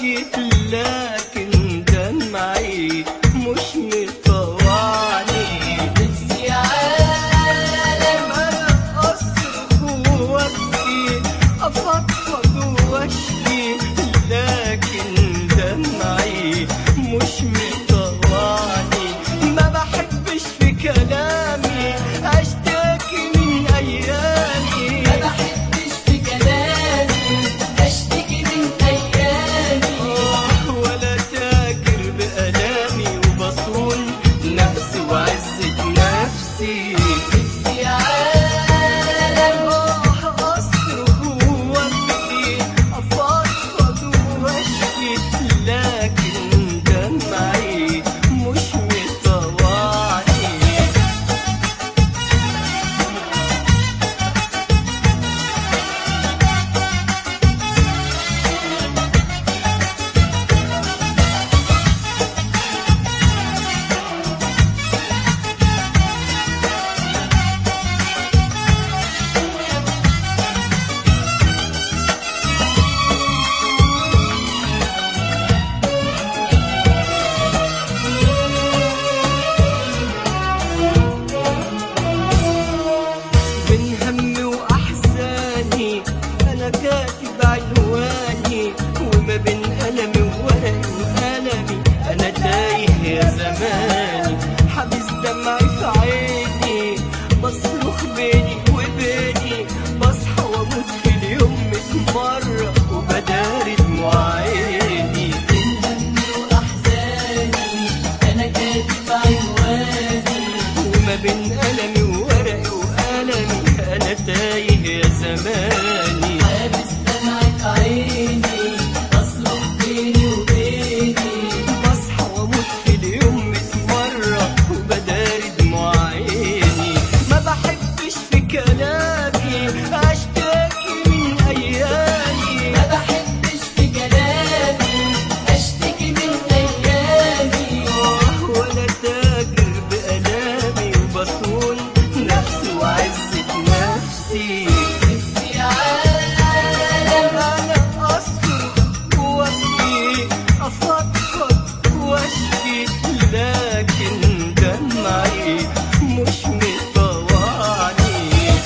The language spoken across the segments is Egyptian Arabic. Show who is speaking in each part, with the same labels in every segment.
Speaker 1: واشكي لكن دمعي مش مطوعني
Speaker 2: نفسي عالم
Speaker 1: انا اصرخ وابكي افضفض واشكي لكن دمعي مش مطوعني ما بحبش في كلامي اشتكي من ايامي
Speaker 2: ما بحبش في كلامي اشتكي من ايامي
Speaker 1: آه، ولا تاجر بألامي وبصون نفسي وعزة نفسي
Speaker 2: نفسي عالم
Speaker 1: آه، أصرخ وأبكي أفضفض وأشكي لكن دمعي مش مطوعني من همي وأحزاني أنا كاتب عنواني وما بين ألمي وورقي وألمي أنا تايه يا زماني حابس دمعي في عيني بصرخ بيني وبيني بصحى وأموت في اليوم ميت مرة وبداري دموع عيني
Speaker 2: من همي واحزاني انا كاتب عنواني
Speaker 1: وما بين ألمي وورقي وألمي أنا تايه يا زماني
Speaker 2: حابس دمعة عيني اصرخ بيني وبيني
Speaker 1: بصحى واموت في اليوم ميت مرة وبداري دموع عيني ما بحبش في كلامي اشتكي من ايامي
Speaker 2: ما بحبش في كلامي اشتكي من ايامي
Speaker 1: آه، ولا تاجر بألامي وبصون نفسي وعزة نفسي
Speaker 2: نفسي عالم
Speaker 1: انا اصرخ وابكي افضفض واشكي لكن دمعي مش مطوعني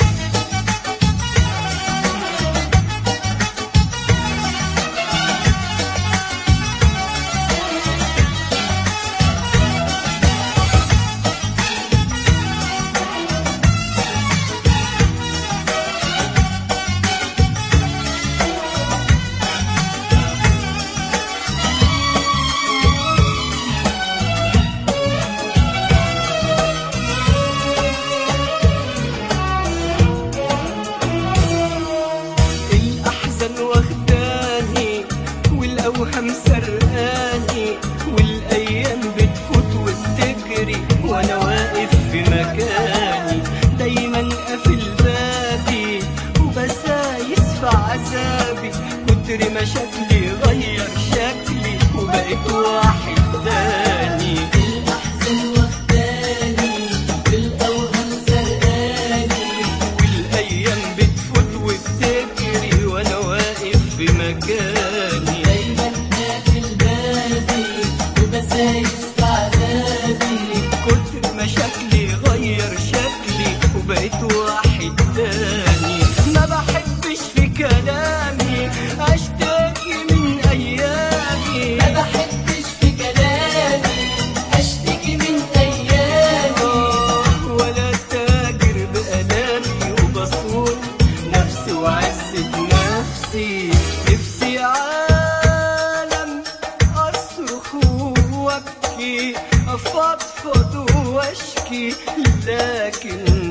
Speaker 1: الأحزان واخداني والأوهام سرقاني والأيام بتفوت وبتجري وأنا واقف في مكاني دايما قافل بابي وبسايس في عذابي كتر مشاكلي غير شكلي وبقيت واحد تاني
Speaker 2: الاحزان واخداني بالاوهام سرقاني
Speaker 1: والأيام بتفوت وبتجري وأنا واقف في مكاني
Speaker 2: دايما قافل بابي وبسايس في عذابي
Speaker 1: كتر مشاكلي غير شكلي وبقيت واحد تاني ما بحبش في كلامي اشتكي من ايامي
Speaker 2: ما بحبش في كلامي اشتكي من ايامي
Speaker 1: آه، ولا تاجر بألامي وبصون نفسي وعزة نفسي نفسي عالم أصرخ وأبكي أفضفض وأشكي لكن